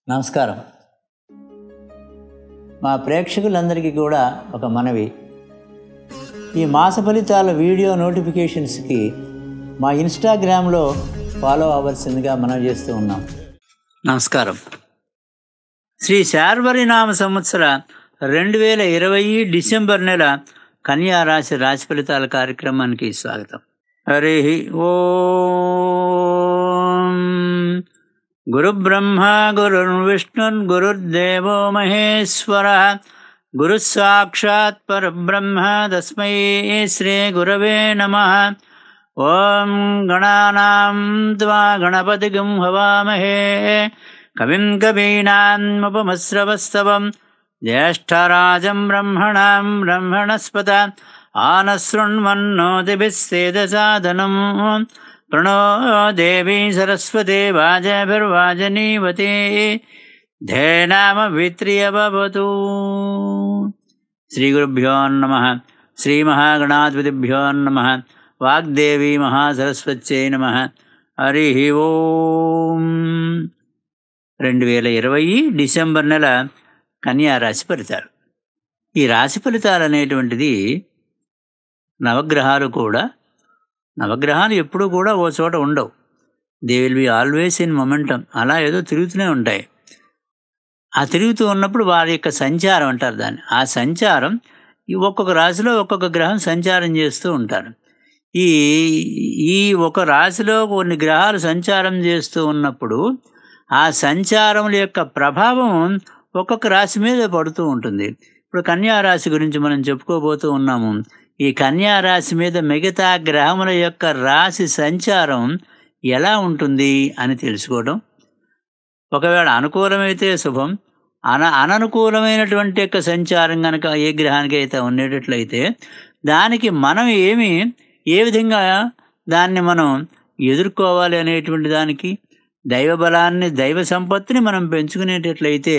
నమస్కారం మా ప్రేక్షకులందరికీ కూడా ఒక మనవి ఈ మాస ఫలితాల వీడియో నోటిఫికేషన్స్కి మా ఇన్స్టాగ్రామ్లో ఫాలో అవ్వాల్సిందిగా మనం చేస్తూ ఉన్నాం నమస్కారం శ్రీ శార్వరి నామ సంవత్సర రెండు వేల ఇరవై డిసెంబర్ నెల కన్యా రాశి రాశి ఫలితాల కార్యక్రమానికి స్వాగతం హరి ఓం గురుబ్రహ్మ గురుర్విష్ణుర్ గురుర్దేవో మహేశ్వర గురు సాక్షాత్ పరబ్రహ్మ తస్మై శ్రీ గురవే నమ ఓం గణానాం త్వా గణపతిగం హవామహే కవిం కవీనాముపమశ్రవస్తవం జ్యేష్ఠరాజం బ్రహ్మణాం బ్రహ్మణస్పత ఆనశృण्वन्नोतिभिस्सेदसादनं प्रणो देवी सरस्वती वाजभिर्वाजनीवती ధేనామవిత్రియవతు శ్రీగురుభ్యో నమ శ్రీమహాగణాధిపతిభ్యో నమ వాగ్దేవి మహాసరస్వత్యై నమ హరి ఓం రెండు వేల ఇరవై డిసెంబర్ నెల కన్యా రాశి ఫలితాలు ఈ రాశి ఫలితాలు అనేటువంటిది నవగ్రహాలు కూడా నవగ్రహాలు ఎప్పుడూ కూడా ఓ చోట ఉండవు they will be always in momentum అలా ఏదో తిరుగుతూనే ఉంటాయి ఆ తిరుగుతూ ఉన్నప్పుడు వారి యొక్క సంచారం అంటారు దాన్ని ఆ సంచారం ఈ ఒక్కొక్క రాశిలో ఒక్కొక్క గ్రహం సంచారం చేస్తూ ఉంటారు ఈ ఈ ఒక రాశిలో కొన్ని గ్రహాలు సంచారం చేస్తూ ఉన్నప్పుడు ఆ సంచారముల యొక్క ప్రభావం ఒక్కొక్క రాశి మీద పడుతూ ఉంటుంది ఇప్పుడు కన్యా రాశి గురించి మనం చెప్పుకోబోతూ ఉన్నాము ఈ కన్యా రాశి మీద మిగతా గ్రహముల యొక్క రాశి సంచారం ఎలా ఉంటుంది అని తెలుసుకోవడం ఒకవేళ అనుకూలమైతే శుభం అన అననుకూలమైనటువంటి యొక్క సంచారం కనుక ఏ గ్రహానికి అయితే ఉండేటట్లయితే దానికి మనం ఏమి ఏ విధంగా దాన్ని మనం ఎదుర్కోవాలి అనేటువంటి దానికి దైవ బలాన్ని దైవ సంపత్తిని మనం పెంచుకునేటట్లయితే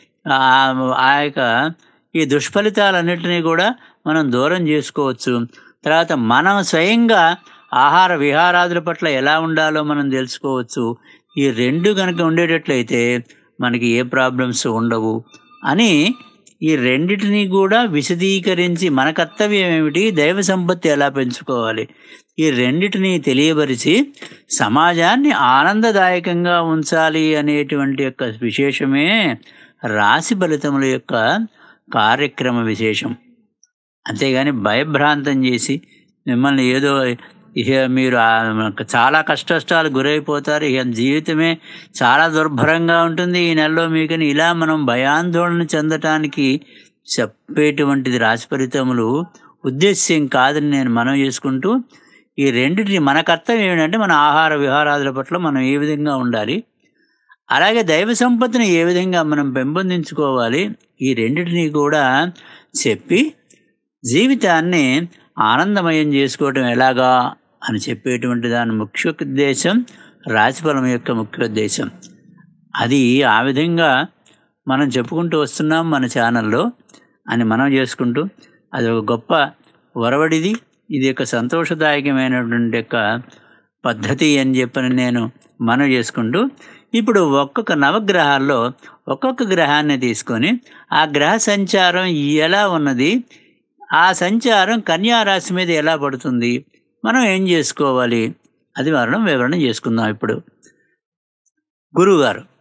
ఆ యొక్క ఈ దుష్ఫలితాలన్నింటినీ కూడా మనం దూరం చేసుకోవచ్చు తర్వాత మనం స్వయంగా ఆహార విహారాదుల పట్ల ఎలా ఉండాలో మనం తెలుసుకోవచ్చు ఈ రెండు కనుక ఉండేటట్లయితే మనకి ఏ ప్రాబ్లమ్స్ ఉండవు అని ఈ రెండిటిని కూడా విశదీకరించి మన కర్తవ్యం ఏమిటి దైవ సంపత్తి ఎలా పెంచుకోవాలి ఈ రెండిటిని తెలియపరిచి సమాజాన్ని ఆనందదాయకంగా ఉంచాలి అనేటువంటి యొక్క విశేషమే రాశి ఫలితముల యొక్క కార్యక్రమ విశేషం అంతేగాని భయభ్రాంతం చేసి మిమ్మల్ని ఏదో ఇక మీరు చాలా కష్టష్టాలు గురైపోతారు ఇక జీవితమే చాలా దుర్భరంగా ఉంటుంది ఈ నెలలో మీకని ఇలా మనం భయాందోళన చెందటానికి చెప్పేటువంటిది రాశి ఫలితములు ఉద్దేశ్యం కాదని నేను మనం చేసుకుంటూ ఈ రెండింటిని మన కర్తవ్యం ఏమిటంటే మన ఆహార విహారాదుల పట్ల మనం ఏ విధంగా ఉండాలి అలాగే దైవ సంపత్తిని ఏ విధంగా మనం పెంపొందించుకోవాలి ఈ రెండింటిని కూడా చెప్పి జీవితాన్ని ఆనందమయం చేసుకోవటం ఎలాగా అని చెప్పేటువంటి దాని ముఖ్య ఉద్దేశం రాశిఫలం యొక్క ముఖ్య ఉద్దేశం అది ఆ విధంగా మనం చెప్పుకుంటూ వస్తున్నాం మన ఛానల్లో అని మనం చేసుకుంటూ అది ఒక గొప్ప వరవడిది ఇది ఒక సంతోషదాయకమైనటువంటి యొక్క పద్ధతి అని చెప్పని నేను మనం చేసుకుంటూ ఇప్పుడు ఒక్కొక్క నవగ్రహాల్లో ఒక్కొక్క గ్రహాన్ని తీసుకొని ఆ గ్రహ సంచారం ఎలా ఉన్నది ఆ సంచారం కన్యా రాశి మీద ఎలా పడుతుంది మనం ఏం చేసుకోవాలి అది మనం వివరణ చేసుకుందాం ఇప్పుడు గురువుగారు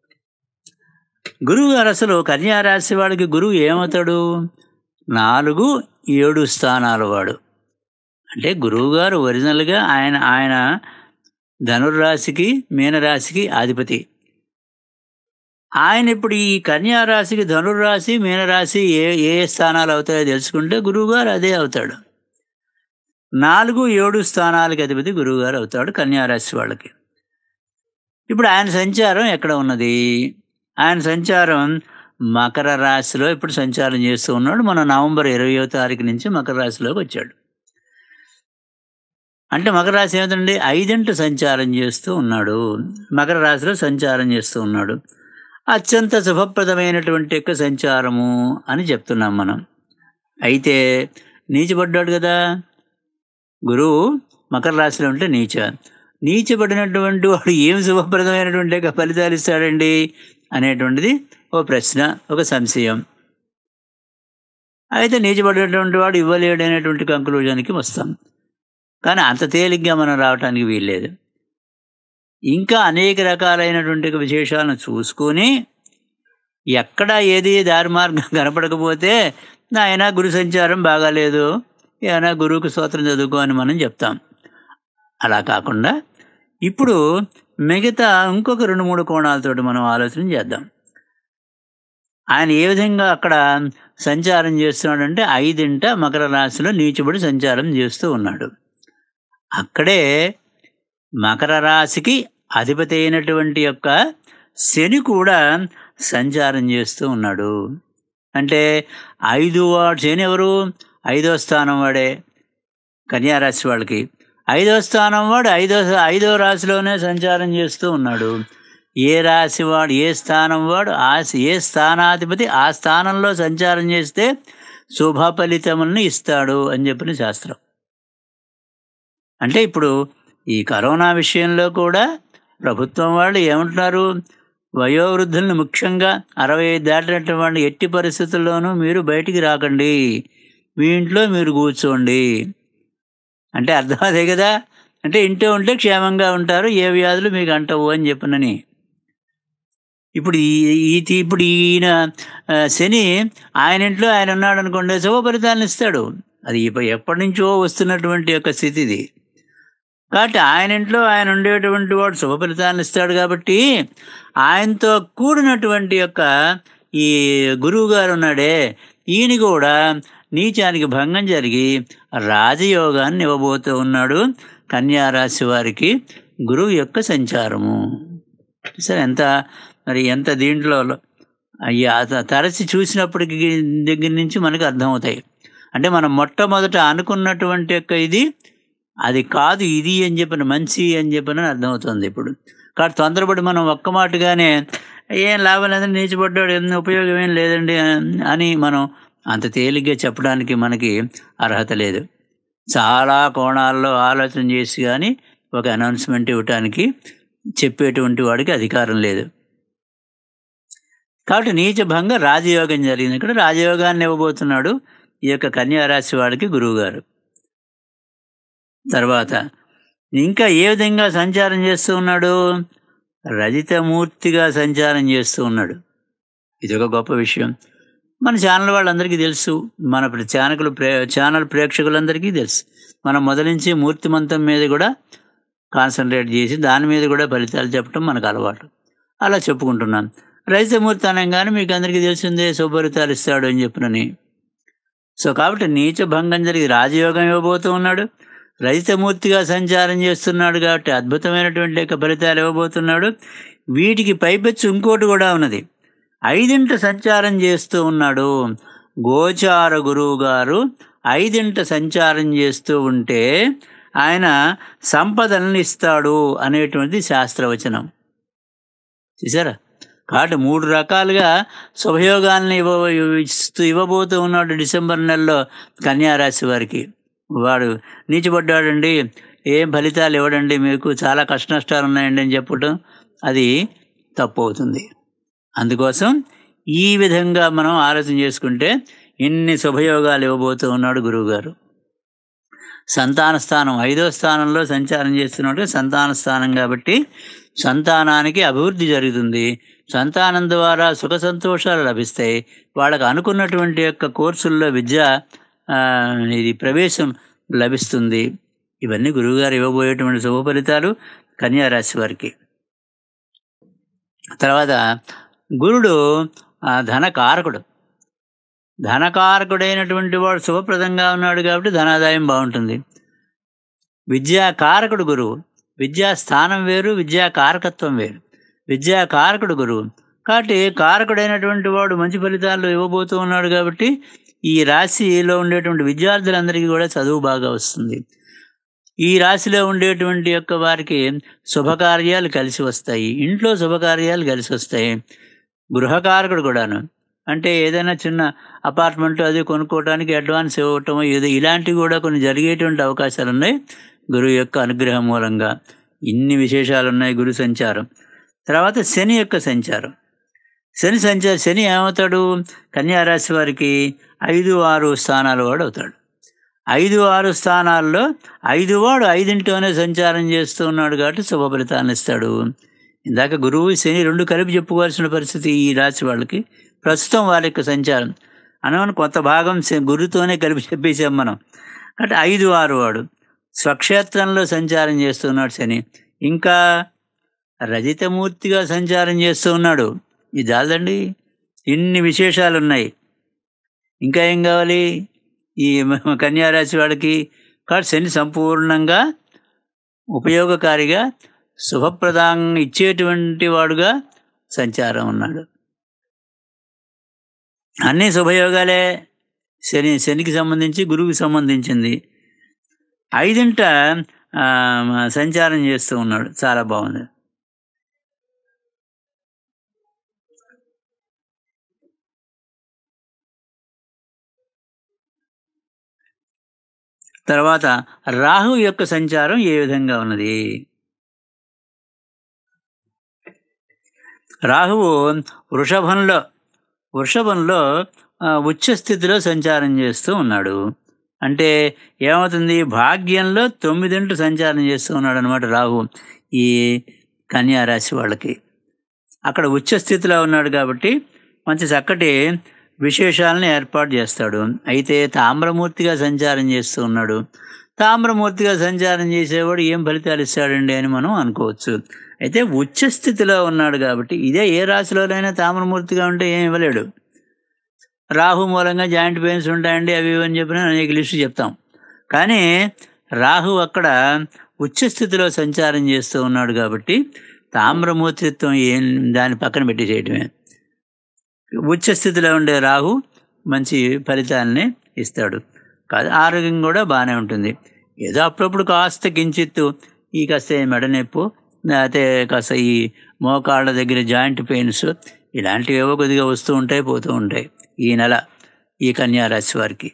గురువుగారు అసలు కన్యా రాశి వాడికి గురువు ఏమవుతాడు నాలుగు ఏడు స్థానాల వాడు అంటే గురువుగారు ఒరిజినల్గా ఆయన ఆయన ధనుర్రాశికి మీనరాశికి అధిపతి ఆయన ఇప్పుడు ఈ కన్యా రాశికి ధనుర్రాశి మీనరాశి ఏ ఏ స్థానాలు అవుతాయో తెలుసుకుంటే గురువుగారు అదే అవుతాడు నాలుగు ఏడు స్థానాలకి అధిపతి గురువుగారు అవుతాడు కన్యారాశి వాళ్ళకి ఇప్పుడు ఆయన సంచారం ఎక్కడ ఉన్నది ఆయన సంచారం మకర రాశిలో ఇప్పుడు సంచారం చేస్తూ ఉన్నాడు మన నవంబర్ ఇరవయో తారీఖు నుంచి మకర రాశిలోకి వచ్చాడు అంటే మకర రాశి ఏమిటండి ఐదింటి సంచారం చేస్తూ ఉన్నాడు మకర రాశిలో సంచారం చేస్తూ ఉన్నాడు అత్యంత శుభప్రదమైనటువంటి యొక్క సంచారము అని చెప్తున్నాం మనం అయితే నీచబడ్డాడు కదా గురువు మకర రాశిలో ఉంటే నీచ నీచబడినటువంటి వాడు ఏం శుభప్రదమైనటువంటి యొక్క ఫలితాలు ఇస్తాడండి అనేటువంటిది ఓ ప్రశ్న ఒక సంశయం అయితే నీచబడినటువంటి వాడు ఇవ్వలేడు అనేటువంటి కంక్లూజన్కి వస్తాం కానీ అంత తేలిగ్గా మనం రావడానికి వీల్లేదు ఇంకా అనేక రకాలైనటువంటి విశేషాలను చూసుకొని ఎక్కడ ఏది దారి మార్గం కనపడకపోతే ఆయన గురు సంచారం బాగాలేదు ఏమైనా గురువుకు స్తోత్రం చదువుకో అని మనం చెప్తాం అలా కాకుండా ఇప్పుడు మిగతా ఇంకొక రెండు మూడు కోణాలతోటి మనం ఆలోచన చేద్దాం ఆయన ఏ విధంగా అక్కడ సంచారం చేస్తున్నాడంటే ఐదింట మకర రాశిలో నీచుబడి సంచారం చేస్తూ ఉన్నాడు అక్కడే మకర రాశికి అధిపతి అయినటువంటి యొక్క శని కూడా సంచారం చేస్తూ ఉన్నాడు అంటే ఐదు వాడు శని ఎవరు ఐదో స్థానం వాడే కన్యారాశి వాళ్ళకి ఐదో స్థానం వాడు ఐదో ఐదో రాశిలోనే సంచారం చేస్తూ ఉన్నాడు ఏ రాశి వాడు ఏ స్థానం వాడు ఆ ఏ స్థానాధిపతి ఆ స్థానంలో సంచారం చేస్తే శుభ ఫలితములను ఇస్తాడు అని చెప్పిన శాస్త్రం అంటే ఇప్పుడు ఈ కరోనా విషయంలో కూడా ప్రభుత్వం వాళ్ళు ఏమంటున్నారు వయోవృద్ధులను ముఖ్యంగా అరవై ఐదు దాటినటువంటి ఎట్టి పరిస్థితుల్లోనూ మీరు బయటికి రాకండి మీ ఇంట్లో మీరు కూర్చోండి అంటే అర్థం అదే కదా అంటే ఇంట్లో ఉంటే క్షేమంగా ఉంటారు ఏ వ్యాధులు మీకు అంటవు అని చెప్పినని ఇప్పుడు ఈ ఈ ఇప్పుడు ఈయన ఆ, శని ఆయన ఇంట్లో ఆయన ఉన్నాడు అనుకోండి శుభ ఫలితాలను ఇస్తాడు అది ఇప్ప- ఎప్పటి నుంచో వస్తున్నటువంటి యొక్క స్థితి ఇది కాబట్టి ఆయన ఇంట్లో ఆయన ఉండేటువంటి వాడు శుభ ఫలితాలను ఇస్తాడు కాబట్టి ఆయనతో కూడినటువంటి యొక్క ఈ గురువు గారు ఉన్నాడే ఈయన కూడా నీచానికి భంగం జరిగి రాజయోగాన్ని ఇవ్వబోతూ ఉన్నాడు కన్యా రాశి వారికి గురువు యొక్క సంచారము సరే ఎంత మరి ఎంత దీంట్లో అయ్యా తరచి చూసినప్పటికి దగ్గర నుంచి మనకు అర్థమవుతాయి అంటే మనం మొట్టమొదట అనుకున్నటువంటి యొక్క ఇది అది కాదు ఇది అని చెప్పిన మంచి అని చెప్పిన అర్థమవుతుంది ఇప్పుడు కాబట్టి తొందరపడి మనం ఒక్క మాటగానే ఏం లాభం లేదండి నీచిపడ్డాడు ఏం ఉపయోగం ఏం లేదండి అని మనం అంత తేలిగ్గా చెప్పడానికి మనకి అర్హత లేదు చాలా కోణాల్లో ఆలోచన చేసి కానీ ఒక అనౌన్స్మెంట్ ఇవ్వటానికి చెప్పేటువంటి వాడికి అధికారం లేదు కాబట్టి నీచభంగ రాజయోగం జరిగింది ఇక్కడ రాజయోగాన్ని ఇవ్వబోతున్నాడు ఈ యొక్క కన్యారాశి వాడికి గురువుగారు తర్వాత ఇంకా ఏ విధంగా సంచారం చేస్తూ ఉన్నాడు రజితమూర్తిగా సంచారం చేస్తూ ఉన్నాడు ఇది ఒక గొప్ప విషయం మన ఛానల్ వాళ్ళందరికీ తెలుసు మన ప్ర- ఛానకులు ప్రే ఛానల్ ప్రేక్షకులందరికీ తెలుసు మనం మొదలు నుంచి మూర్తిమంతం మీద కూడా కాన్సన్ట్రేట్ చేసి దాని మీద కూడా ఫలితాలు చెప్పడం మనకు అలవాటు అలా చెప్పుకుంటున్నాను రజితమూర్తి అనగానే మీకు అందరికీ తెలిసిందే శుభరితాలు ఇస్తాడు అని చెప్పినని సో కాబట్టి నీచ భంగం జరిగి రాజయోగం ఇవ్వబోతూ ఉన్నాడు రజితమూర్తిగా సంచారం చేస్తున్నాడు కాబట్టి అద్భుతమైనటువంటి యొక్క ఫలితాలు ఇవ్వబోతున్నాడు వీటికి పైపెచ్చు ఇంకోటి కూడా ఉన్నది ఐదింట సంచారం చేస్తూ ఉన్నాడు గోచార గురువు గారు ఐదింట సంచారం చేస్తూ ఉంటే ఆయన సంపదలను ఇస్తాడు అనేటువంటిది శాస్త్రవచనం చూసారా కాబట్టి మూడు రకాలుగా శుభయోగాల్ని ఇవ్వ ఇస్తూ ఇవ్వబోతూ ఉన్నాడు డిసెంబర్ నెలలో కన్యారాశి వారికి వాడు నీచిపడ్డాడండి ఏం ఫలితాలు ఇవ్వడండి మీకు చాలా కష్ట నష్టాలు ఉన్నాయండి అని చెప్పటం అది తప్పు అవుతుంది అందుకోసం ఈ విధంగా మనం ఆలోచన చేసుకుంటే ఇన్ని శుభయోగాలు ఇవ్వబోతూ ఉన్నాడు గురువుగారు సంతాన స్థానం ఐదో స్థానంలో సంచారం చేస్తున్నాడు సంతాన స్థానం కాబట్టి సంతానానికి అభివృద్ధి జరుగుతుంది సంతానం ద్వారా సుఖ సంతోషాలు లభిస్తాయి వాళ్ళకు అనుకున్నటువంటి యొక్క కోర్సుల్లో విద్య ఆ, ఇది ప్రవేశం లభిస్తుంది ఇవన్నీ గురువుగారు ఇవ్వబోయేటువంటి శుభ ఫలితాలు కన్యారాశి వారికి తర్వాత గురుడు ఆ, ధనకారకుడు ధనకారకుడైనటువంటి వాడు శుభప్రదంగా ఉన్నాడు కాబట్టి ధనాదాయం బాగుంటుంది విద్యా కారకుడు గురువు విద్యా స్థానం వేరు విద్యా కారకత్వం వేరు విద్యా కారకుడు గురువు కాబట్టి కారకుడైనటువంటి వాడు మంచి ఫలితాలు ఇవ్వబోతూ ఉన్నాడు కాబట్టి ఈ రాశిలో ఉండేటువంటి విద్యార్థులందరికీ కూడా చదువు బాగా వస్తుంది ఈ రాశిలో ఉండేటువంటి యొక్క వారికి శుభకార్యాలు కలిసి వస్తాయి ఇంట్లో శుభకార్యాలు కలిసి వస్తాయి గృహకారకుడు కూడాను అంటే ఏదైనా చిన్న అపార్ట్మెంట్ అది కొనుక్కోవడానికి అడ్వాన్స్ ఇవ్వటం ఏదో ఇలాంటివి కూడా కొన్ని జరిగేటువంటి అవకాశాలు ఉన్నాయి గురువు యొక్క అనుగ్రహం మూలంగా ఇన్ని విశేషాలు ఉన్నాయి గురు సంచారం తర్వాత శని యొక్క సంచారం శని సంచార శని ఏమవుతాడు కన్యారాశి వారికి ఐదు ఆరు స్థానాలు వాడు అవుతాడు ఐదు ఆరు స్థానాల్లో ఐదు వాడు ఐదింటిలోనే సంచారం చేస్తూ ఉన్నాడు కాబట్టి శుభ ఫలితాన్ని ఇస్తాడు ఇందాక గురువు శని రెండు కలిపి చెప్పుకోవాల్సిన పరిస్థితి ఈ రాశి వాళ్ళకి ప్రస్తుతం వాళ్ళ యొక్క సంచారం అనవని కొంత భాగం శ- గురుతోనే కలిపి చెప్పేసాం మనం అంటే ఐదు ఆరు వాడు స్వక్షేత్రంలో సంచారం చేస్తున్నాడు శని ఇంకా రజితమూర్తిగా సంచారం చేస్తూ ఉన్నాడు ఇది చాలదండి ఇన్ని విశేషాలు ఉన్నాయి ఇంకా ఏం కావాలి ఈ మ- కన్యారాశి వాడికి కాబట్టి శని సంపూర్ణంగా ఉపయోగకారిగా శుభప్రదాంగా ఇచ్చేటువంటి వాడుగా సంచారం ఉన్నాడు అన్నీ శుభయోగాలే శని శనికి సంబంధించి గురువుకి సంబంధించింది ఐదింట ఆ, సంచారం చేస్తూ ఉన్నాడు చాలా బాగుంది తర్వాత రాహు యొక్క సంచారం ఏ విధంగా ఉన్నది రాహువు వృషభంలో వృషభంలో ఆ, ఉచ్చ స్థితిలో సంచారం చేస్తూ ఉన్నాడు అంటే ఏమవుతుంది భాగ్యంలో తొమ్మిదింట్లు సంచారం చేస్తూ ఉన్నాడు అనమాట రాహు ఈ కన్యా రాశి వాళ్ళకి అక్కడ ఉచ్చ స్థితిలో ఉన్నాడు కాబట్టి మంచి చక్కటి విశేషాలను ఏర్పాటు చేస్తాడు అయితే తామ్రమూర్తిగా సంచారం చేస్తూ ఉన్నాడు తామ్రమూర్తిగా సంచారం చేసేవాడు ఏం ఫలితాలు ఇస్తాడండి అని మనం అనుకోవచ్చు అయితే ఉచ్చ స్థితిలో ఉన్నాడు కాబట్టి ఇదే ఏ రాశిలోనైనా తామ్రమూర్తిగా ఉంటే ఏం ఇవ్వలేడు రాహు మూలంగా జాయింట్ పెయిన్స్ ఉంటాయండి అవి ఇవి అని చెప్పిన అనేక లిస్టు చెప్తాం కానీ రాహు అక్కడ ఉచ్చ స్థితిలో సంచారం చేస్తూ ఉన్నాడు కాబట్టి తామ్రమూర్తిత్వం ఏం దాని పక్కన పెట్టి చేయటమే ఉచ్చ స్థితిలో ఉండే రాహు మంచి ఫలితాలని ఇస్తాడు కాదు ఆరోగ్యం కూడా బాగానే ఉంటుంది ఏదో అప్పుడప్పుడు కాస్త కించిత్తు ఈ కాస్త ఈ మెడ నొప్పు లేకపోతే కాస్త ఈ మోకాళ్ళ దగ్గర జాయింట్ పెయిన్స్ ఇలాంటివి ఏవో కొద్దిగా వస్తూ ఉంటాయి పోతూ ఉంటాయి ఈ నెల ఈ కన్యా రాశి వారికి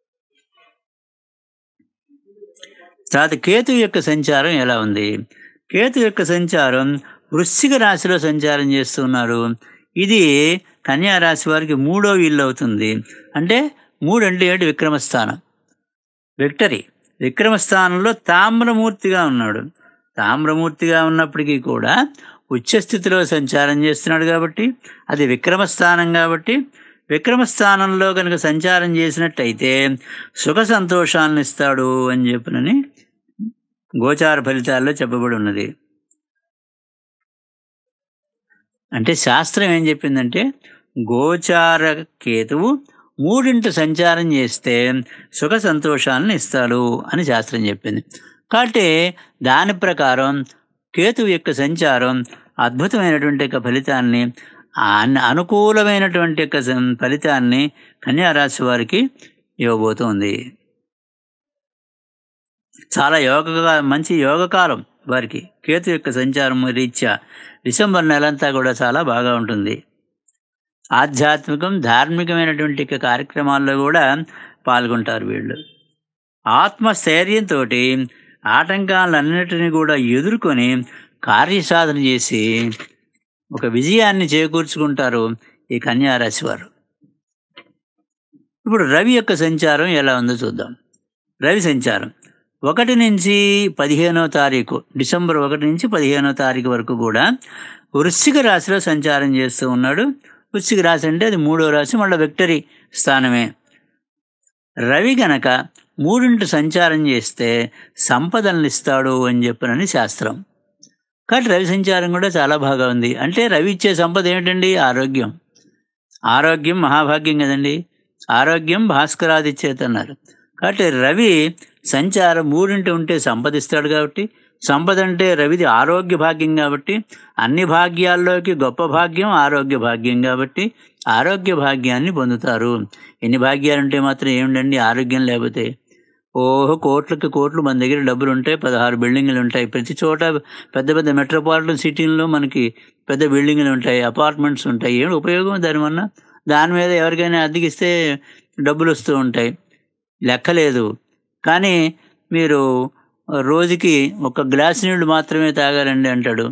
తర్వాత కేతు యొక్క సంచారం ఎలా ఉంది కేతు యొక్క సంచారం వృశ్చిక రాశిలో సంచారం చేస్తున్నారు ఇది కన్యా రాశి వారికి మూడో ఇల్లు అవుతుంది అంటే మూడు అంటే ఏంటి విక్రమస్థానం విక్టరీ విక్రమస్థానంలో తామ్రమూర్తిగా ఉన్నాడు తామ్రమూర్తిగా ఉన్నప్పటికీ కూడా ఉచ్చస్థితిలో సంచారం చేస్తున్నాడు కాబట్టి అది విక్రమస్థానం కాబట్టి విక్రమస్థానంలో కనుక సంచారం చేసినట్టయితే సుఖ సంతోషాలను ఇస్తాడు అని చెప్పినని గోచార ఫలితాల్లో చెప్పబడి ఉన్నది అంటే శాస్త్రం ఏం చెప్పిందంటే గోచార కేతువు మూడింట సంచారం చేస్తే సుఖ సంతోషాలను ఇస్తాడు అని శాస్త్రం చెప్పింది కాబట్టి దాని ప్రకారం కేతువు యొక్క సంచారం అద్భుతమైనటువంటి యొక్క ఫలితాన్ని అన్- అనుకూలమైనటువంటి యొక్క సం- ఫలితాన్ని కన్యారాశి వారికి ఇవ్వబోతోంది చాలా యోగ మంచి యోగకాలం వారికి కేతు యొక్క సంచారం రీత్యా డిసెంబర్ నెలంతా కూడా చాలా బాగా ఉంటుంది ఆధ్యాత్మికం ధార్మికమైనటువంటి యొక్క కార్యక్రమాల్లో కూడా పాల్గొంటారు వీళ్ళు ఆత్మస్థైర్యంతో ఆటంకాలన్నిటిని కూడా ఎదుర్కొని కార్యసాధన చేసి ఒక విజయాన్ని చేకూర్చుకుంటారు ఈ కన్యారాశి వారు ఇప్పుడు రవి యొక్క సంచారం ఎలా ఉందో చూద్దాం రవి సంచారం ఒకటి నుంచి పదిహేనో తారీఖు డిసెంబర్ ఒకటి నుంచి పదిహేనో తారీఖు వరకు కూడా వృశ్చిక రాశిలో సంచారం చేస్తూ ఉన్నాడు వృశ్చిక రాశి అంటే అది మూడో రాశి మళ్ళీ విక్టరీ స్థానమే రవి గనక మూడింటి సంచారం చేస్తే సంపదలను ఇస్తాడు అని చెప్పనని శాస్త్రం కాబట్టి రవి సంచారం కూడా చాలా బాగా ఉంది అంటే రవి ఇచ్చే సంపద ఏమిటండి ఆరోగ్యం ఆరోగ్యం మహాభాగ్యం కదండి ఆరోగ్యం భాస్కరాదిచ్చేత అన్నారు కాబట్టి రవి సంచారం మూడింటి ఉంటే సంపదిస్తాడు కాబట్టి సంపద అంటే రవిది ఆరోగ్య భాగ్యం కాబట్టి అన్ని భాగ్యాల్లోకి గొప్ప భాగ్యం ఆరోగ్య భాగ్యం కాబట్టి ఆరోగ్య భాగ్యాన్ని పొందుతారు ఎన్ని భాగ్యాలు ఉంటే మాత్రం ఏమిటండి ఆరోగ్యం లేకపోతే ఓహో కోట్లకి కోట్లు మన దగ్గర డబ్బులు ఉంటాయి పదహారు బిల్డింగ్లు ఉంటాయి ప్రతి చోట పెద్ద పెద్ద మెట్రోపాలిటన్ సిటీల్లో మనకి పెద్ద బిల్డింగ్లు ఉంటాయి అపార్ట్మెంట్స్ ఉంటాయి ఏమి ఉపయోగం దానివల్ల దాని మీద ఎవరికైనా అద్దెకిస్తే డబ్బులు వస్తూ ఉంటాయి లెక్కలేదు కానీ మీరు రోజుకి ఒక గ్లాస్ నీళ్లు మాత్రమే తాగాలండి అంటాడు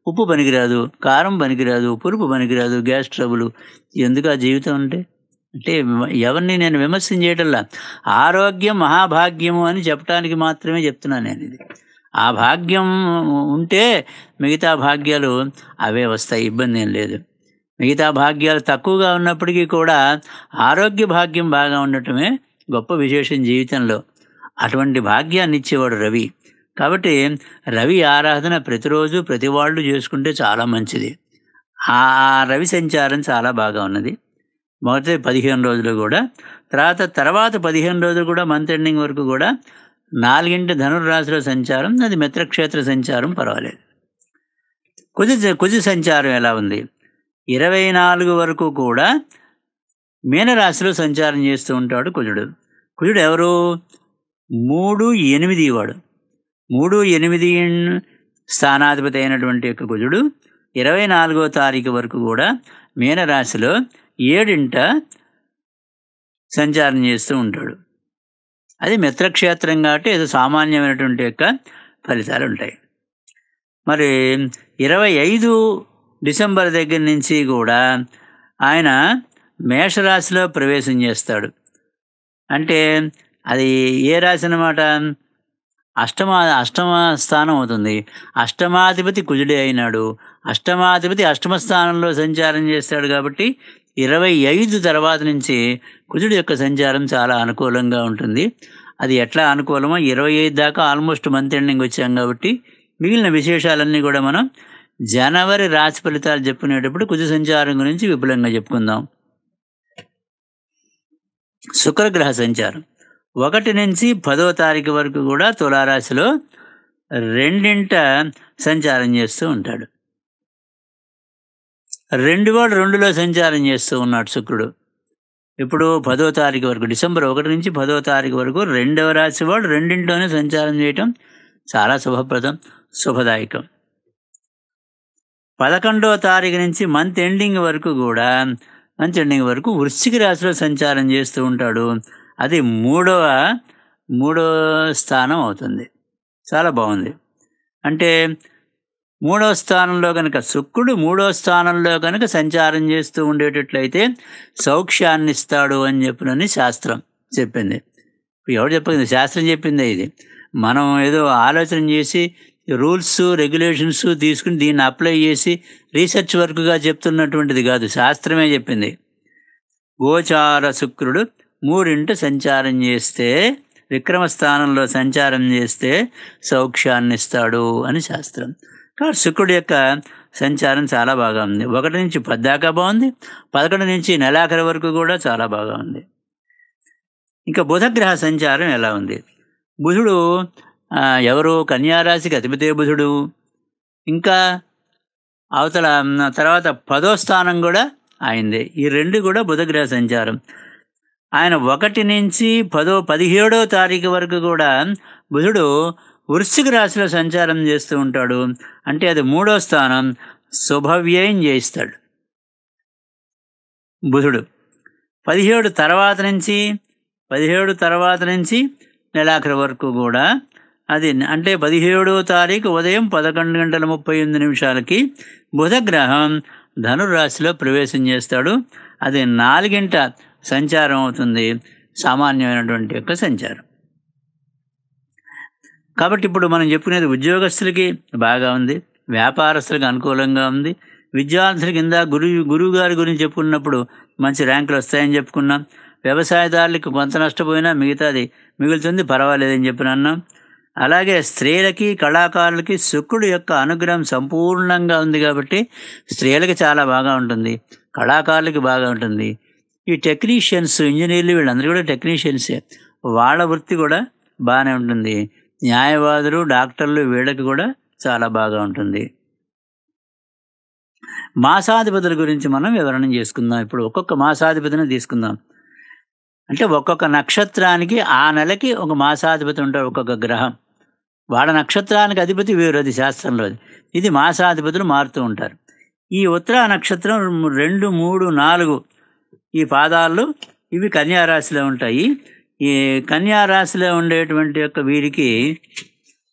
ఉప్పు పనికిరాదు కారం పనికిరాదు పులుపు పనికిరాదు గ్యాస్ ట్రబుల్ ఎందుకు ఆ జీవితం అంటే అంటే ఎవరిని నేను విమర్శనం చేయటంలా ఆరోగ్యం మహాభాగ్యము అని చెప్పడానికి మాత్రమే చెప్తున్నాను నేను ఇది ఆ భాగ్యం ఉంటే మిగతా భాగ్యాలు అవే వస్తాయి ఇబ్బంది ఏం లేదు మిగతా భాగ్యాలు తక్కువగా ఉన్నప్పటికీ కూడా ఆరోగ్య భాగ్యం బాగా ఉండటమే గొప్ప విశేషం జీవితంలో అటువంటి భాగ్యాన్ని ఇచ్చేవాడు రవి కాబట్టి రవి ఆరాధన ప్రతిరోజు ప్రతి వాళ్ళు చేసుకుంటే చాలా మంచిది ఆ రవి సంచారం చాలా బాగా ఉన్నది మొదటి పదిహేను రోజులు కూడా తర్వాత తర్వాత పదిహేను రోజులు కూడా మంత్ ఎండింగ్ వరకు కూడా నాలుగింటి ధనుర్రాశిలో సంచారం అది మిత్రక్షేత్ర సంచారం పర్వాలేదు కుజ కుజ సంచారం ఎలా ఉంది ఇరవై నాలుగు వరకు కూడా మీనరాశిలో సంచారం చేస్తూ ఉంటాడు కుజుడు కుజుడు ఎవరు మూడు ఎనిమిది వాడు మూడు ఎనిమిది స్థానాధిపతి అయినటువంటి యొక్క కుజుడు ఇరవై నాలుగో తారీఖు వరకు కూడా మీనరాశిలో ఏడింట సంచారం చేస్తూ ఉంటాడు అది మిత్రక్షేత్రం కాబట్టి ఏదో సామాన్యమైనటువంటి యొక్క ఫలితాలు ఉంటాయి మరి ఇరవై ఐదు డిసెంబర్ దగ్గర నుంచి కూడా ఆయన మేషరాశిలో ప్రవేశం చేస్తాడు అంటే అది ఏ రాశి అన్నమాట అష్టమ అష్టమ స్థానం అవుతుంది అష్టమాధిపతి కుజుడే అయినాడు అష్టమాధిపతి అష్టమ స్థానంలో సంచారం చేస్తాడు కాబట్టి ఇరవై ఐదు తర్వాత నుంచి కుజుడు యొక్క సంచారం చాలా అనుకూలంగా ఉంటుంది అది ఎట్లా అనుకూలమో ఇరవై ఐదు దాకా ఆల్మోస్ట్ మంత్ ఎండింగ్ వచ్చాం కాబట్టి మిగిలిన విశేషాలన్నీ కూడా మనం జనవరి రాశి ఫలితాలు చెప్పుకునేటప్పుడు కుజ సంచారం గురించి విపులంగా చెప్పుకుందాం శుక్రగ్రహ సంచారం ఒకటి నుంచి పదో తారీఖు వరకు కూడా తులారాశిలో రెండింట సంచారం చేస్తూ ఉంటాడు రెండు వాడు రెండులో సంచారం చేస్తూ ఉన్నాడు శుక్రుడు ఇప్పుడు పదో తారీఖు వరకు డిసెంబర్ ఒకటి నుంచి పదో తారీఖు వరకు రెండవ రాశి వాడు రెండింటిలోనే సంచారం చేయటం చాలా శుభప్రదం శుభదాయకం పదకొండవ తారీఖు నుంచి మంత్ ఎండింగ్ వరకు కూడా మంత్ ఎండింగ్ వరకు వృశ్చిక రాశిలో సంచారం చేస్తూ ఉంటాడు అది మూడవ మూడవ స్థానం అవుతుంది చాలా బాగుంది అంటే మూడవ స్థానంలో కనుక శుక్రుడు మూడవ స్థానంలో కనుక సంచారం చేస్తూ ఉండేటట్లయితే సౌఖ్యాన్ని ఇస్తాడు అని చెప్పినని శాస్త్రం చెప్పింది ఎవరు చెప్పింది శాస్త్రం చెప్పిందే ఇది మనం ఏదో ఆలోచన చేసి రూల్స్ రెగ్యులేషన్స్ తీసుకుని దీన్ని అప్లై చేసి రీసెర్చ్ వర్క్గా చెప్తున్నటువంటిది కాదు శాస్త్రమే చెప్పింది గోచార శుక్రుడు మూడింట సంచారం చేస్తే విక్రమ స్థానంలో సంచారం చేస్తే సౌఖ్యాన్ని ఇస్తాడు అని శాస్త్రం కాబట్టి శుక్రుడు యొక్క సంచారం చాలా బాగా ఉంది ఒకటి నుంచి పద్దాకా బాగుంది పదకొండు నుంచి నెలాఖరి వరకు కూడా చాలా బాగా ఉంది ఇంకా బుధగ్రహ సంచారం ఎలా ఉంది బుధుడు ఎవరు కన్యారాశికి అధిపతే బుధుడు ఇంకా అవతల తర్వాత పదో స్థానం కూడా ఆయనదే ఈ రెండు కూడా బుధగ్రహ సంచారం ఆయన ఒకటి నుంచి పదో పదిహేడో తారీఖు వరకు కూడా బుధుడు వృశ్చిక రాశిలో సంచారం చేస్తూ ఉంటాడు అంటే అది మూడో స్థానం శుభవ్యయం చేయిస్తాడు బుధుడు పదిహేడు తర్వాత నుంచి పదిహేడు తర్వాత నుంచి నెలాఖరు వరకు కూడా అది అంటే పదిహేడో తారీఖు ఉదయం పదకొండు గంటల ముప్పై ఎనిమిది నిమిషాలకి బుధగ్రహం ధనురాశిలో ప్రవేశం చేస్తాడు అది నాలుగింట సంచారం అవుతుంది సామాన్యమైనటువంటి యొక్క సంచారం కాబట్టి ఇప్పుడు మనం చెప్పుకునేది ఉద్యోగస్తులకి బాగా ఉంది వ్యాపారస్తులకు అనుకూలంగా ఉంది విద్యార్థుల కింద గురువు గురువు గారి గురించి చెప్పుకున్నప్పుడు మంచి ర్యాంకులు వస్తాయని చెప్పుకున్నాం వ్యవసాయదారులకు కొంత నష్టపోయినా మిగతాది మిగులుతుంది పర్వాలేదని చెప్పిన అన్నాం అలాగే స్త్రీలకి కళాకారులకి శుక్రుడు యొక్క అనుగ్రహం సంపూర్ణంగా ఉంది కాబట్టి స్త్రీలకి చాలా బాగా ఉంటుంది కళాకారులకి బాగా ఉంటుంది ఈ టెక్నీషియన్స్ ఇంజనీర్లు వీళ్ళందరూ కూడా టెక్నీషియన్సే వాళ్ళ వృత్తి కూడా బాగానే ఉంటుంది న్యాయవాదులు డాక్టర్లు వీళ్ళకి కూడా చాలా బాగా ఉంటుంది మాసాధిపతుల గురించి మనం వివరణ చేసుకుందాం ఇప్పుడు ఒక్కొక్క మాసాధిపతిని తీసుకుందాం అంటే ఒక్కొక్క నక్షత్రానికి ఆ నెలకి ఒక మాసాధిపతి ఉంటాడు ఒక్కొక్క గ్రహం వాళ్ళ నక్షత్రానికి అధిపతి వేరు అది శాస్త్రంలో ఇది మాసాధిపతులు మారుతూ ఉంటారు ఈ ఉత్తర నక్షత్రం రెండు మూడు నాలుగు ఈ పాదాలు ఇవి కన్యారాశిలో ఉంటాయి ఈ కన్యారాశిలో ఉండేటువంటి యొక్క వీరికి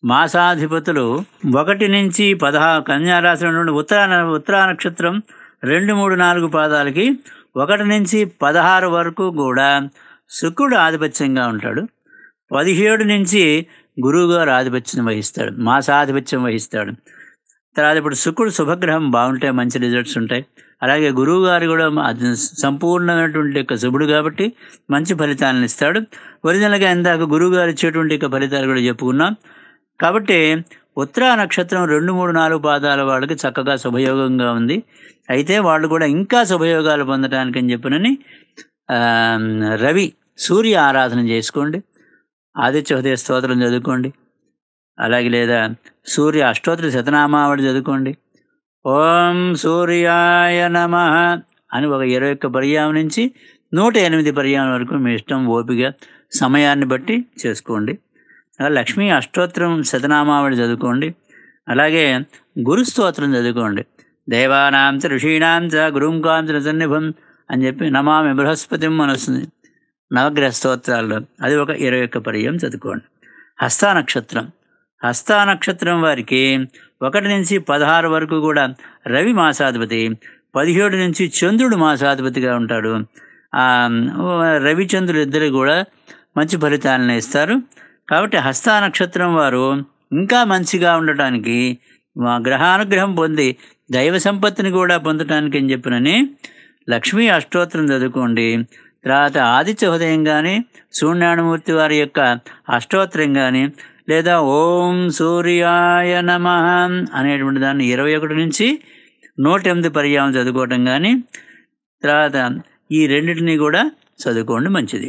మాసాధిపతులు ఒకటి నుంచి పదహారు కన్యారాశి నుండి ఉత్తర ఉత్తరా నక్షత్రం రెండు మూడు నాలుగు పాదాలకి ఒకటి నుంచి పదహారు వరకు కూడా శుక్రుడు ఆధిపత్యంగా ఉంటాడు పదిహేడు నుంచి గురువుగారు ఆధిపత్యం వహిస్తాడు మాసాధిపత్యం వహిస్తాడు తర్వాత ఇప్పుడు శుక్రుడు శుభగ్రహం బాగుంటే మంచి రిజల్ట్స్ ఉంటాయి అలాగే గురువు గారు కూడా అది సంపూర్ణమైనటువంటి యొక్క శుభుడు కాబట్టి మంచి ఫలితాలను ఇస్తాడు ఒరిజినల్గా ఇందాక గురువు గారు ఇచ్చేటువంటి యొక్క ఫలితాలు కూడా చెప్పుకున్నాం కాబట్టి ఉత్తరా నక్షత్రం రెండు మూడు నాలుగు పాదాల వాళ్ళకి చక్కగా శుభయోగంగా ఉంది అయితే వాళ్ళు కూడా ఇంకా శుభయోగాలు పొందడానికి అని చెప్పినని ఆ, రవి సూర్య ఆరాధన చేసుకోండి ఆదిత్య హృదయ స్తోత్రం చదువుకోండి అలాగే లేదా సూర్య అష్టోత్తర శతనామావళి చదువుకోండి ఓం సూర్యాయ నమ అని ఒక ఇరవై ఒక్క పర్యాయం నుంచి నూట ఎనిమిది పర్యాయం వరకు మీ ఇష్టం ఓపిక సమయాన్ని బట్టి చేసుకోండి అలా లక్ష్మీ అష్టోత్తరం శతనామావళి చదువుకోండి అలాగే గురు స్తోత్రం చదువుకోండి దేవానాం చ ఋషీణాం చ గురుం కాం చ సన్నిభం అని చెప్పి నమామి బృహస్పతిం అని వస్తుంది నవగ్రహ స్తోత్రాల్లో అది ఒక ఇరవై ఒక్క పర్యాయం చదువుకోండి హస్తా నక్షత్రం హస్తా నక్షత్రం వారికి ఒకటి నుంచి పదహారు వరకు కూడా రవి మాసాధిపతి పదిహేడు నుంచి చంద్రుడు మాసాధిపతిగా ఉంటాడు ఆ, రవిచంద్రుడు ఇద్దరు కూడా మంచి ఫలితాలను ఇస్తారు కాబట్టి హస్తా నక్షత్రం వారు ఇంకా మంచిగా ఉండటానికి మా గ్రహానుగ్రహం పొంది దైవ సంపత్తిని కూడా పొందటానికి అని చెప్పినని లక్ష్మీ అష్టోత్తరం చదువుకోండి తర్వాత ఆదిత్య హృదయం కానీ సూర్యనారాయణమూర్తి వారి యొక్క అష్టోత్తరం కానీ లేదా ఓం సూర్యాయ నమ అనేటువంటి దాన్ని ఇరవై ఒకటి నుంచి నూట ఎనిమిది పర్యాయం చదువుకోవటం కానీ తర్వాత ఈ రెండింటినీ కూడా చదువుకోండి మంచిది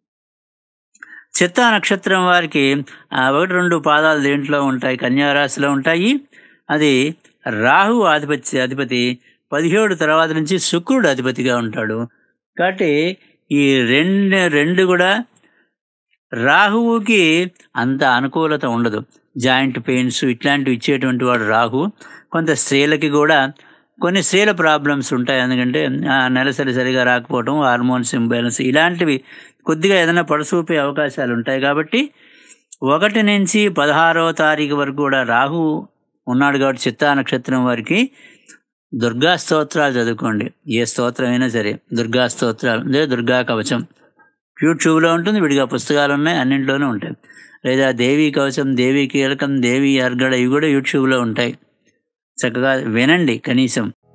చిత్తా నక్షత్రం వారికి ఆ, ఒకటి రెండు పాదాలు దేంట్లో ఉంటాయి కన్యారాశిలో ఉంటాయి అది రాహు ఆధిపత్య అధిపతి పదిహేడు తర్వాత నుంచి శుక్రుడు అధిపతిగా ఉంటాడు కాబట్టి ఈ రెండు రెండు కూడా రాహువుకి అంత అనుకూలత ఉండదు జాయింట్ పెయిన్స్ ఇట్లాంటివి ఇచ్చేటువంటి వాడు రాహు కొంత స్త్రీలకి కూడా కొన్ని స్త్రీల ప్రాబ్లమ్స్ ఉంటాయి ఎందుకంటే ఆ, నెలసరి సరిగా రాకపోవడం హార్మోన్స్ ఇంబ్యాలెన్స్ ఇలాంటివి కొద్దిగా ఏదైనా పడసూపే అవకాశాలు ఉంటాయి కాబట్టి ఒకటి నుంచి పదహారవ తారీఖు వరకు కూడా రాహు ఉన్నాడు కాబట్టి చిత్తా నక్షత్రం వారికి దుర్గా స్తోత్రాలు చదువుకోండి ఏ స్తోత్రం అయినా సరే దుర్గా స్తోత్రాలు లేదా దుర్గా కవచం యూట్యూబ్లో ఉంటుంది విడిగా పుస్తకాలు ఉన్నాయి అన్నింటిలోనూ ఉంటాయి లేదా దేవీ కవచం దేవీ కీలకం దేవీ అర్గడ ఇవి కూడా యూట్యూబ్లో ఉంటాయి చక్కగా వినండి కనీసం